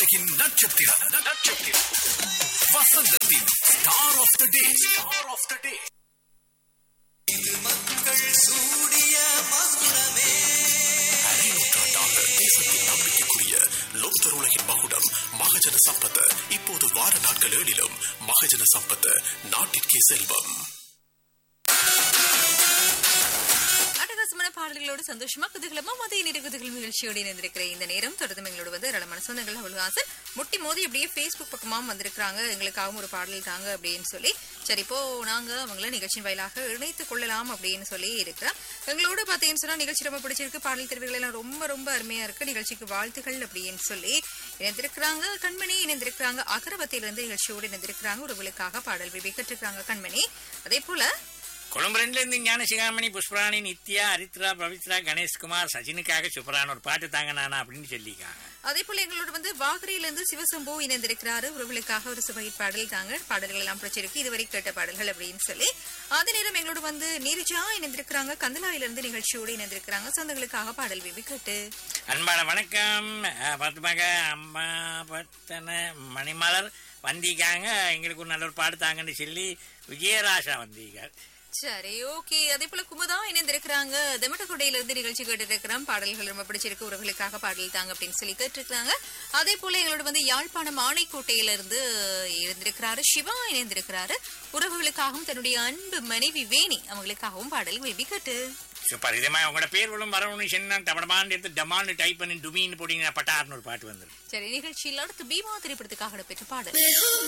உலகின் நட்சத்திரம் நட்சத்திரம் வசந்தத்தின் star of the day star of the day அரைநூற்றாண்டாக தேசத்தின் நம்பிக்கைக்குரிய லோக்தர் உலகின் மகுடம் மகஜன சம்பத் இப்போது வார நாட்கள் ஏழிலும் மகஜன சம்பத் நாட்டிற்கே செல்வம் அட்டகாசமான பாடல்களோடு சந்தோஷமா குதூகலமா மதிய நேர குதூகலம் நிகழ்ச்சியோடு இணைந்திருக்கிற இந்த நேரம் தொடர்ந்து எங்களோட வந்து ரளமான சொந்தங்கள் அவ்வளவுஹாசன் முட்டி மோதி அப்படியே ஃபேஸ்புக் பக்கமா வந்திருக்கிறாங்க எங்களுக்காகவும் ஒரு பாடல் தாங்க அப்படின்னு சொல்லி சரி இப்போ நாங்க அவங்கள நிகழ்ச்சியின் வாயிலாக இணைத்துக் கொள்ளலாம் அப்படின்னு சொல்லி இருக்கிறோம் எங்களோட பாத்தீங்கன்னு சொன்னா நிகழ்ச்சி ரொம்ப பிடிச்சிருக்கு பாடல் தெரிவுகள் எல்லாம் ரொம்ப ரொம்ப அருமையா இருக்கு நிகழ்ச்சிக்கு வாழ்த்துகள் அப்படின்னு சொல்லி இணைந்திருக்கிறாங்க கண்மணி இணைந்திருக்கிறாங்க அகரபத்திலிருந்து நிகழ்ச்சியோடு இணைந்திருக்கிறாங்க உறவுகளுக்காக பாடல் விபி கற்றுக்கிறாங்க கண்மணி அதே போல கொழும்பு ரெண்டுல இருந்து ஞான சிகாமணி புஷ்பராணி நித்யா ஹரித்ரா பவித்ரா கணேஷ்குமார் சஜினுக்காக சூப்பரான ஒரு பாட்டு தாங்க நானா அப்படின்னு சொல்லியிருக்காங்க அதே போல எங்களோட வந்து வாகரையிலிருந்து சிவசம்பு இணைந்திருக்கிறாரு உறவுகளுக்காக ஒரு சுபகிட் பாடல் தாங்க பாடல்கள் எல்லாம் பிடிச்சிருக்கு இதுவரை கேட்ட பாடல்கள் அப்படின்னு சொல்லி அதே நேரம் எங்களோட வந்து நீரிஜா இணைந்திருக்கிறாங்க கந்தலாயிலிருந்து நிகழ்ச்சியோடு இணைந்திருக்கிறாங்க சொந்தங்களுக்காக பாடல் விபி கேட்டு அன்பான வணக்கம் அஹ், பத்துமாக அம்மா பத்தன மணிமலர் வந்திருக்காங்க எங்களுக்கு ஒரு நல்ல ஒரு பாட்டு தாங்கன்னு சொல்லி விஜயராசா வந்தீங்க சரி ஓகே அதே போல குமுதா இணைந்திருக்கிறாங்க தெமட்டக்குடையில இருந்து நிகழ்ச்சி கேட்டு இருக்கிறோம் பாடல்கள் ரொம்ப பிடிச்சிருக்கு உறவுகளுக்காக பாடல் தாங்க அப்படின்னு சொல்லி கேட்டிருக்காங்க அதே போல எங்களோட வந்து யாழ்ப்பாணம் ஆணைக்கோட்டையில இருந்து இருந்திருக்கிறாரு சிவா இணைந்திருக்கிறாரு உறவுகளுக்காகவும் தன்னுடைய அன்பு மனைவி வேணி அவங்களுக்காகவும் பாடல் விபி கேட்டு சூப்பர் இதே மாதிரி உங்களோட பேர்களும் வரணும்னு சொன்னா தபடமான்னு எடுத்து டமான்னு டைப் பண்ணி டுமின்னு போட்டீங்கன்னா பட்டார்னு ஒரு பாட்டு வந்துடும் சரி நிகழ்ச்சியில் அடுத்து பீமா திரைப்படத்துக்காக பெற்ற பாடல்